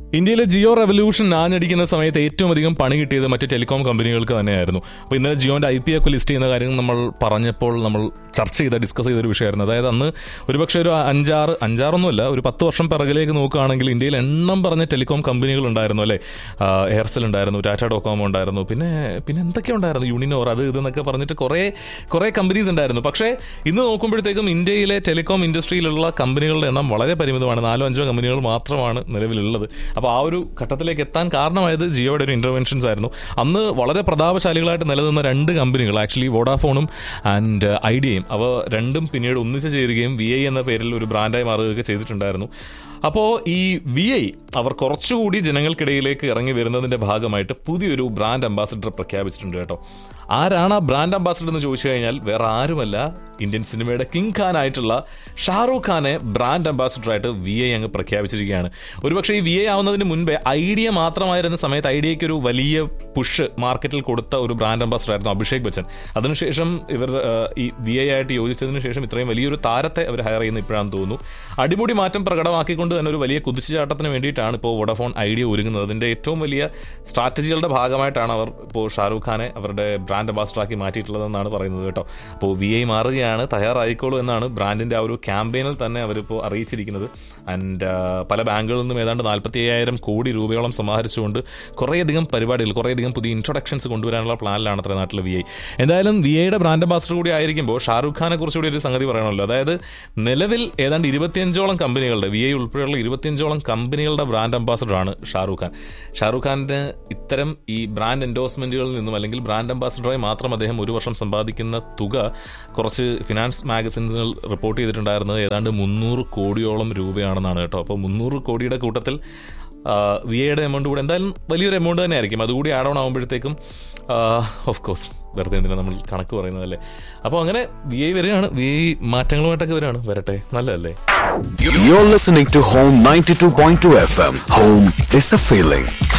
ഇന്ത്യയിലെ ജിയോ റെവല്യൂഷൻ ആഞ്ഞടിക്കുന്ന സമയത്ത് ഏറ്റവും അധികം പണി കിട്ടിയത് മറ്റ് ടെലികോം കമ്പനികൾക്ക് തന്നെയായിരുന്നു അപ്പോൾ ഇന്നലെ ജിയോന്റെ ഐ പി ഒക്കെ ലിസ്റ്റ് ചെയ്യുന്ന കാര്യം നമ്മൾ പറഞ്ഞപ്പോൾ നമ്മൾ ചർച്ച ചെയ്ത ഡിസ്കസ് ചെയ്ത ഒരു വിഷയമായിരുന്നു അതായത് അന്ന് ഒരുപക്ഷെ ഒരു അഞ്ചാറ് അഞ്ചാറൊന്നുമല്ല ഒരു പത്ത് വർഷം പിറകിലേക്ക് നോക്കുകയാണെങ്കിൽ ഇന്ത്യയിൽ എണ്ണം പറഞ്ഞ ടെലികോം കമ്പനികൾ ഉണ്ടായിരുന്നു അല്ലേ എയർസെൽ ഉണ്ടായിരുന്നു ടാറ്റ ഡോകോമോ ഉണ്ടായിരുന്നു പിന്നെ പിന്നെ എന്തൊക്കെ ഉണ്ടായിരുന്നു യൂണിനോർ അത് ഇത് എന്നൊക്കെ പറഞ്ഞിട്ട് കുറേ കുറേ കമ്പനീസ് ഉണ്ടായിരുന്നു പക്ഷേ ഇന്ന് നോക്കുമ്പോഴത്തേക്കും ഇന്ത്യയിലെ ടെലികോം ഇൻഡസ്ട്രിയിലുള്ള കമ്പനികളുടെ എണ്ണം വളരെ പരിമിതമാണ് നാലോ അഞ്ചോ കമ്പനികൾ മാത്രമാണ് നിലവിലുള്ളത് അപ്പോൾ ആ ഒരു ഘട്ടത്തിലേക്ക് എത്താൻ കാരണമായത് ജിയോയുടെ ഒരു ഇന്റർവെൻഷൻസ് ആയിരുന്നു അന്ന് വളരെ പ്രതാപശാലികളായിട്ട് നിലനിന്ന രണ്ട് കമ്പനികൾ ആക്ച്വലി വോഡാഫോണും ആൻഡ് ഐഡിയയും അവ രണ്ടും പിന്നീട് ഒന്നിച്ചു ചേരുകയും വി ഐ എന്ന പേരിൽ ഒരു ബ്രാൻഡായി മാറുകയൊക്കെ ചെയ്തിട്ടുണ്ടായിരുന്നു അപ്പോൾ ഈ വി ഐ അവർ കുറച്ചുകൂടി ജനങ്ങൾക്കിടയിലേക്ക് ഇറങ്ങി വരുന്നതിന്റെ ഭാഗമായിട്ട് പുതിയൊരു ബ്രാൻഡ് അംബാസിഡർ പ്രഖ്യാപിച്ചിട്ടുണ്ട് കേട്ടോ ആരാണ് ആ ബ്രാൻഡ് അംബാസിഡർ എന്ന് ചോദിച്ചു കഴിഞ്ഞാൽ വേറെ ആരുമല്ല ഇന്ത്യൻ സിനിമയുടെ കിങ് ഖാൻ ആയിട്ടുള്ള ഷാറൂഖ് ഖാനെ ബ്രാൻഡ് അംബാസിഡറായിട്ട് വി ഐ അങ്ങ് പ്രഖ്യാപിച്ചിരിക്കുകയാണ് ഒരുപക്ഷെ ഈ വി ഐ ആവുന്നതിന് മുൻപേ ഐഡിയ മാത്രമായിരുന്ന സമയത്ത് ഐഡിയയ്ക്ക് ഒരു വലിയ പുഷ് മാർക്കറ്റിൽ കൊടുത്ത ഒരു ബ്രാൻഡ് അംബാസിഡർ ആയിരുന്നു അഭിഷേക് ബച്ചൻ അതിനുശേഷം ഇവർ ആ, ഈ വി ഐ ആയിട്ട് യോജിച്ചതിന് ശേഷം ഇത്രയും വലിയൊരു താരത്തെ അവർ ഹയർ ചെയ്യുന്ന ഇപ്പോഴാണെന്ന് തോന്നുന്നു അടിമുടി മാറ്റം പ്രകടമാക്കിക്കൊണ്ട് തന്നെ ഒരു വലിയ കുതിച്ചുചാട്ടത്തിന് വേണ്ടിയിട്ടാണ് ഇപ്പോൾ വോഡഫോൺ ഐഡിയ ഒരുങ്ങുന്നത് അതിന്റെ ഏറ്റവും വലിയ സ്ട്രാറ്റജികളുടെ ഭാഗമായിട്ടാണ് അവർ ഇപ്പോൾ ഷാറൂഖ് ഖാനെ അവരുടെ ബ്രാൻഡ് അംബാസിഡറാക്കി മാറ്റിയിട്ടുള്ളതെന്നാണ് പറയുന്നത് കേട്ടോ അപ്പോൾ വി ഐ മാറുകയാണ് തയ്യാറായിക്കോളൂ എന്നാണ് ബ്രാൻഡിന്റെ ആ ഒരു ക്യാമ്പയിനിൽ തന്നെ അവരിപ്പോൾ അറിയിച്ചിരിക്കുന്നത് ആൻഡ് പല ബാങ്കുകളിൽ നിന്നും ഏതാണ്ട് നാൽപ്പത്തി അയ്യായിരം കോടി രൂപയോളം സമാഹരിച്ചുകൊണ്ട് കുറേയധികം പരിപാടികൾ കുറേയധികം പുതിയ ഇൻട്രൊഡക്ഷൻസ് കൊണ്ടുവരാനുള്ള പ്ലാനിലാണ് അത്ര നാട്ടിലെ വി ഐ എന്തായാലും വി ഐയുടെ ബ്രാൻഡ് അംബാസിഡർ കൂടി ആയിരിക്കുമ്പോൾ ഷാറൂഖ് ഖാനെ കുറിച്ച് കൂടി ഒരു സംഗതി പറയണമല്ലോ അതായത് നിലവിൽ ഏതാണ്ട് ഇരുപത്തിയഞ്ചോളം കമ്പനികളുടെ വി ഐ ഉൾപ്പെടെയുള്ള ഇരുപത്തിയഞ്ചോളം കമ്പനികളുടെ ബ്രാൻഡ് അംബാസിഡറാണ് ഷാറൂഖ് ഖാൻ ഷാറൂഖ് ഖാന്റെ ഇത്തരം ഈ ബ്രാൻഡ് എൻഡോഴ്സ്മെന്റുകളിൽ നിന്നും അല്ലെങ്കിൽ ബ്രാൻഡ് അംബാസിഡറായി മാത്രം അദ്ദേഹം ഒരു വർഷം സമ്പാദിക്കുന്ന തുക കുറച്ച് ഫിനാൻസ് മാഗസിൻസിൽ റിപ്പോർട്ട് ചെയ്തിട്ടുണ്ടായിരുന്നത് ഏതാണ്ട് മുന്നൂറ് കോടിയോളം രൂപയാണെന്നാണ് കേട്ടോ അപ്പോൾ മുന്നൂറ് കോടിയുടെ കൂട്ടത്തിൽ വി ഐയുടെ എമൗണ്ട് കൂടെ എന്തായാലും വലിയൊരു എമൗണ്ട് തന്നെ ആയിരിക്കും അതുകൂടി ആഡ് ഓൺ ആകുമ്പോഴത്തേക്കും ഓഫ് കോഴ്സ് വെറുതെ എന്തിനാ നമ്മൾ കണക്ക് പറയുന്നതല്ലേ അപ്പോൾ അങ്ങനെ വി ഐ വരികയാണ് വി ഐ മാറ്റങ്ങളുമായിട്ടൊക്കെ വരികയാണ് വരട്ടെ നല്ലതല്ലേ You're listening to Home 92.2 FM. Home is a feeling.